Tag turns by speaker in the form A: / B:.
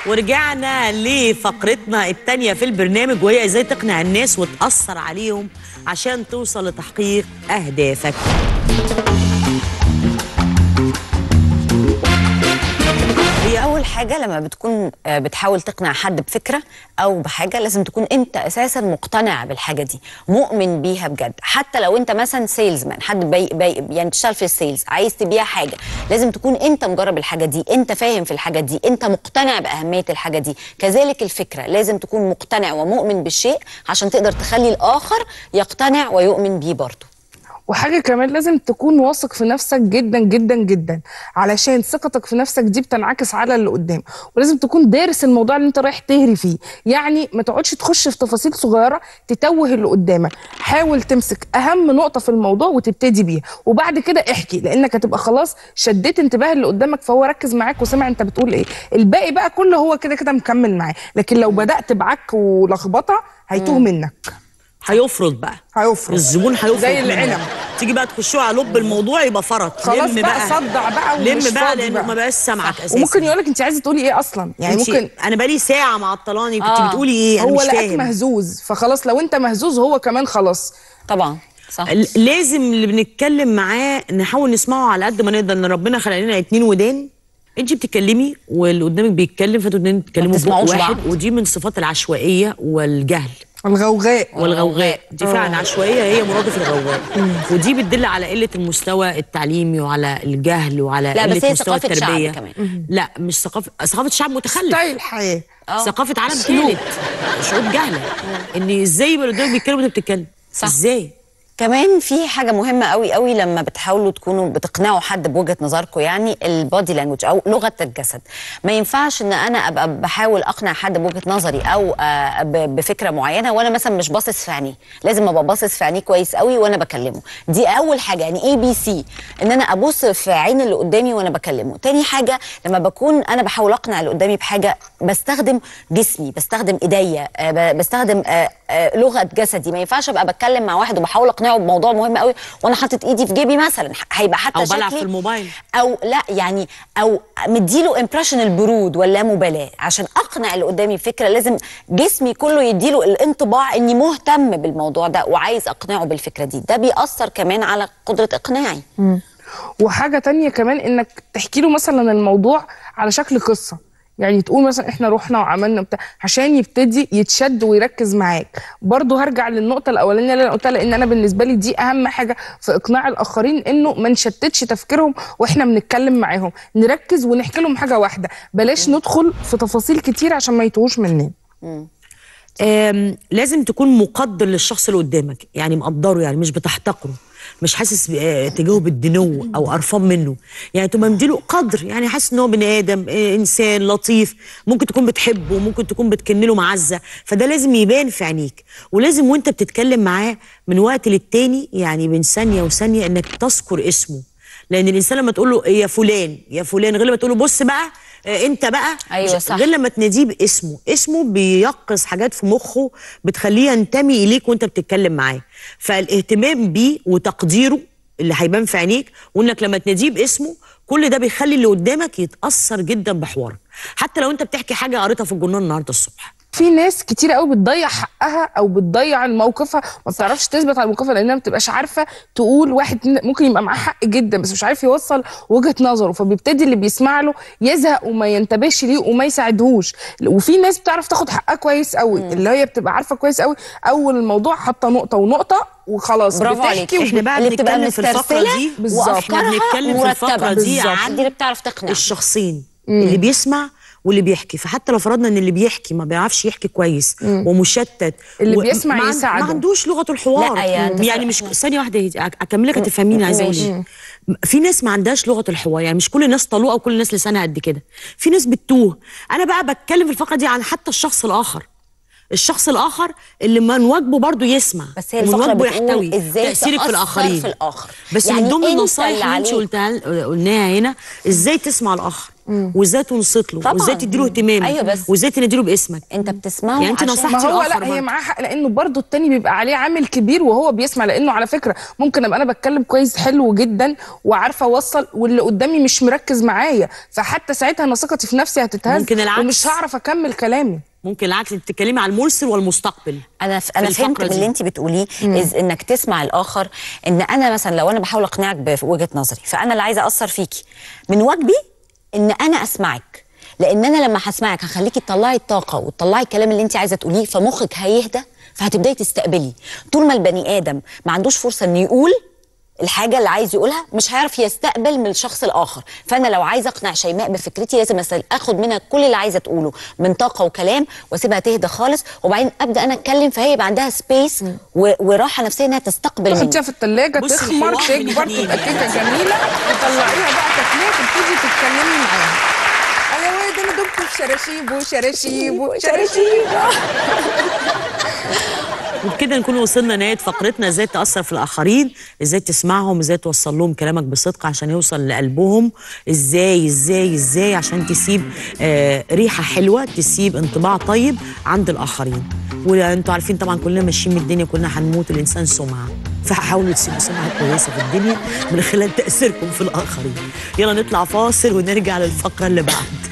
A: ورجعنا لفقرتنا التانية في البرنامج وهي ازاي تقنع الناس وتأثر عليهم عشان توصل لتحقيق أهدافك
B: هي اول حاجه لما بتكون آه، بتحاول تقنع حد بفكره او بحاجه لازم تكون انت اساسا مقتنع بالحاجه دي مؤمن بيها بجد حتى لو انت مثلا سيلز مان حد بي بي يعني تشتغل في السيلز عايز تبيع حاجه لازم تكون انت مجرب الحاجه دي انت فاهم في الحاجه دي انت مقتنع باهميه الحاجه دي كذلك الفكره لازم تكون مقتنع ومؤمن بالشيء عشان تقدر تخلي الاخر يقتنع ويؤمن بيه برضه
C: وحاجه كمان لازم تكون واثق في نفسك جدا جدا جدا علشان ثقتك في نفسك دي بتنعكس على اللي قدام ولازم تكون دارس الموضوع اللي انت رايح تهري فيه يعني ما تقعدش تخش في تفاصيل صغيره تتوه اللي قدامك حاول تمسك اهم نقطه في الموضوع وتبتدي بيها وبعد كده احكي لانك هتبقى خلاص شديت انتباه اللي قدامك فهو ركز معاك وسمع انت بتقول ايه الباقي بقى كله هو كده كده مكمل معاه لكن لو بدات بعك ولخبطه هيتوه منك
A: هيفرض بقى
C: هيفرض
A: الزبون هيفرض
C: زي
A: منك.
C: العنب
A: تيجي بقى تخشوا على لب الموضوع يبقى فرط
C: خلاص
A: لم
C: بقى صدع بقى ومش
A: لم بقى
C: فاضي
A: لانه
C: بقى.
A: ما بقاش سامعك اساسا
C: وممكن يقول لك انت عايزه تقولي ايه اصلا يعني
A: انتي-
C: ممكن
A: انا بقالي ساعه معطلاني كنت
B: آه.
A: بتقولي ايه انا
C: هو
A: مش
C: لقاك
A: فاهم
C: مهزوز فخلاص لو انت مهزوز هو كمان خلاص
B: طبعا صح
A: ل- لازم اللي بنتكلم معاه نحاول نسمعه على قد ما نقدر ان ربنا خلق لنا اتنين ودان انت بتتكلمي واللي قدامك بيتكلم فانتوا اتنين بتتكلموا ببق
B: بتسمعوش
A: واحد
B: بعض.
A: ودي من صفات العشوائيه والجهل
C: الغوغاء
A: والغوغاء دي فعلا عشوائيه هي مرادف الغوغاء ودي بتدل على قله المستوى التعليمي وعلى الجهل وعلى
B: لا،
A: قله
B: بس هي
A: مستوى
B: ثقافة شعب
A: التربيه
B: كمان.
A: لا مش ثقافه ثقافه الشعب متخلف
C: ستايل حياه
A: ثقافه عالم
C: سلوك.
A: ثالث شعوب جهله ان ازاي يبقى اللي قدامك بيتكلم وانت بتتكلم
B: صح.
A: ازاي
B: كمان في حاجة مهمة قوي قوي لما بتحاولوا تكونوا بتقنعوا حد بوجهة نظركم يعني البادي لانجوج أو لغة الجسد ما ينفعش إن أنا أبقى بحاول أقنع حد بوجهة نظري أو آه، ب- بفكرة معينة وأنا مثلا مش باصص في عينيه لازم أبقى باصص في عينيه كويس قوي وأنا بكلمه دي أول حاجة يعني اي بي سي إن أنا أبص في عين اللي قدامي وأنا بكلمه تاني حاجة لما بكون أنا بحاول أقنع اللي قدامي بحاجة بستخدم جسمي بستخدم إيديا آه، ب- بستخدم آه، آه، لغة جسدي ما ينفعش أبقى بتكلم مع واحد وبحاول أقنعه بموضوع مهم قوي وأنا حاطط إيدي في جيبي مثلا هيبقى حتى
A: او بلعب
B: شكلي
A: في الموبايل
B: او لا يعني او مديله امبريشن البرود ولا مبالاه عشان اقنع اللي قدامي بفكره لازم جسمي كله يديله الانطباع اني مهتم بالموضوع ده وعايز اقنعه بالفكره دي ده بيأثر كمان على قدره اقناعي
C: وحاجه تانية كمان انك تحكي له مثلا الموضوع على شكل قصه يعني تقول مثلا احنا رحنا وعملنا بتاع عشان يبتدي يتشد ويركز معاك برضه هرجع للنقطه الاولانيه اللي انا قلتها لان انا بالنسبه لي دي اهم حاجه في اقناع الاخرين انه ما نشتتش تفكيرهم واحنا بنتكلم معاهم نركز ونحكي لهم حاجه واحده بلاش ندخل في تفاصيل كتير عشان ما يتوهوش مننا
A: آم، لازم تكون مقدر للشخص اللي قدامك يعني مقدره يعني مش بتحتقره مش حاسس ب- آه، تجاهه بالدنو او قرفان منه يعني تبقى مديله قدر يعني حاسس ان هو بني ادم آه، انسان لطيف ممكن تكون بتحبه ممكن تكون بتكن له معزه فده لازم يبان في عينيك ولازم وانت بتتكلم معاه من وقت للتاني يعني بين ثانيه وثانيه انك تذكر اسمه لان الانسان لما تقول له يا فلان يا فلان غير لما تقول له بص بقى آه، انت بقى
B: أيوة
A: مش-
B: صح.
A: غير لما تناديه باسمه اسمه بيقظ حاجات في مخه بتخليه ينتمي اليك وانت بتتكلم معاه فالاهتمام بيه وتقديره اللي هيبان في عينيك وانك لما تناديه باسمه كل ده بيخلي اللي قدامك يتاثر جدا بحوارك حتى لو انت بتحكي حاجه قريتها في الجورنال النهارده الصبح
C: في ناس كتير قوي بتضيع حقها او بتضيع موقفها ما بتعرفش تثبت على موقفها لانها ما بتبقاش عارفه تقول واحد ممكن يبقى معاه حق جدا بس مش عارف يوصل وجهه نظره فبيبتدي اللي بيسمع له يزهق وما ينتبهش ليه وما يساعدهوش وفي ناس بتعرف تاخد حقها كويس قوي اللي هي بتبقى عارفه كويس قوي اول الموضوع حاطه نقطه ونقطه وخلاص
B: برافو
C: بتحكي
B: عليك.
C: وب-
A: احنا بقى
B: اللي بتبقى
A: بنتكلم في الفقره
B: مسترسلة
A: دي
C: بالظبط.
A: احنا
B: وافكارها
A: بنتكلم في الفقره
B: مرتبه
A: دي
B: بالظبط.
A: عن
B: دي اللي بتعرف تقنع
A: الشخصين اللي بيسمع واللي بيحكي فحتى لو فرضنا ان اللي بيحكي ما بيعرفش يحكي كويس ومشتت
C: اللي
A: و-
C: بيسمع
A: ما عن-
C: يساعده.
A: ما عندوش لغه الحوار
B: لا، يا أنت
A: يعني مش ثانيه واحده هي- اكملك هتفهميني عايزه اقول ايه في ناس ما عندهاش لغه الحوار يعني مش كل الناس طلوقه وكل الناس لسانها قد كده في ناس بتتوه انا بقى بتكلم في الفقره دي عن حتى الشخص الاخر الشخص الاخر اللي من واجبه برضه يسمع
B: بس هي
A: ومن
B: الفقره
A: واجبه
B: بتقول
A: يحتوي
B: ازاي
A: تاثيرك في
B: تأثر
A: الاخرين
B: في الاخر
A: بس
B: يعني
A: من ضمن
B: أنت
A: النصايح
B: اللي
A: اللي انت
B: عليك.
A: قلتها قلناها هنا ازاي تسمع الاخر وازاي تنصت له
B: طبعاً.
A: وازاي تديله اهتمام
B: أيوة بس-
A: وازاي تناديله باسمك
B: انت بتسمعه
A: يعني أنت
B: عشان-
A: نصحتي
C: ما هو
A: الآخر
C: لا هي
A: برضه.
C: معاه حق لانه برضه التاني بيبقى عليه عامل كبير وهو بيسمع لانه على فكره ممكن ابقى انا بتكلم كويس حلو جدا وعارفه اوصل واللي قدامي مش مركز معايا فحتى ساعتها انا ثقتي في نفسي هتتهز
A: ممكن العكس.
C: ومش هعرف اكمل كلامي
A: ممكن العكس انت بتتكلمي على المرسل والمستقبل
B: انا ف... انا
A: الفقرة
B: فهمت من
A: دي.
B: اللي انت بتقوليه إز انك تسمع الاخر ان انا مثلا لو انا بحاول اقنعك بوجهه نظري فانا اللي عايزه اثر فيكي من واجبي ان انا اسمعك لان انا لما هسمعك هخليكي تطلعي الطاقه وتطلعي الكلام اللي انت عايزه تقوليه فمخك هيهدى فهتبداي تستقبلي طول ما البني ادم ما عندوش فرصه انه يقول الحاجه اللي عايز يقولها مش هيعرف يستقبل من الشخص الاخر فانا لو عايزه اقنع شيماء بفكرتي لازم أسأل- اخد منها كل اللي عايزه تقوله من طاقه وكلام واسيبها تهدى خالص وبعدين ابدا انا اتكلم فهي يبقى عندها سبيس و... وراحه نفسيه انها تستقبل مني
C: تحطيها في الثلاجه
A: بصي
C: تخمر
A: الحوار من
C: تكبر
A: اتنين.
C: تبقى كيكه جميله وطلعيها بقى تاكليها تبتدي تتكلمي معاها انا واد انا دمت في شراشيب وشراشيب وشراشيب
A: وبكده نكون وصلنا نهايه فقرتنا ازاي تاثر في الاخرين ازاي تسمعهم ازاي توصل لهم كلامك بصدق عشان يوصل لقلبهم ازاي ازاي ازاي عشان تسيب آه ريحه حلوه تسيب انطباع طيب عند الاخرين وانتوا عارفين طبعا كلنا ماشيين من الدنيا كلنا هنموت الانسان سمعه فحاولوا تسيبوا سمعه كويسه في الدنيا من خلال تاثيركم في الاخرين يلا نطلع فاصل ونرجع للفقره اللي بعد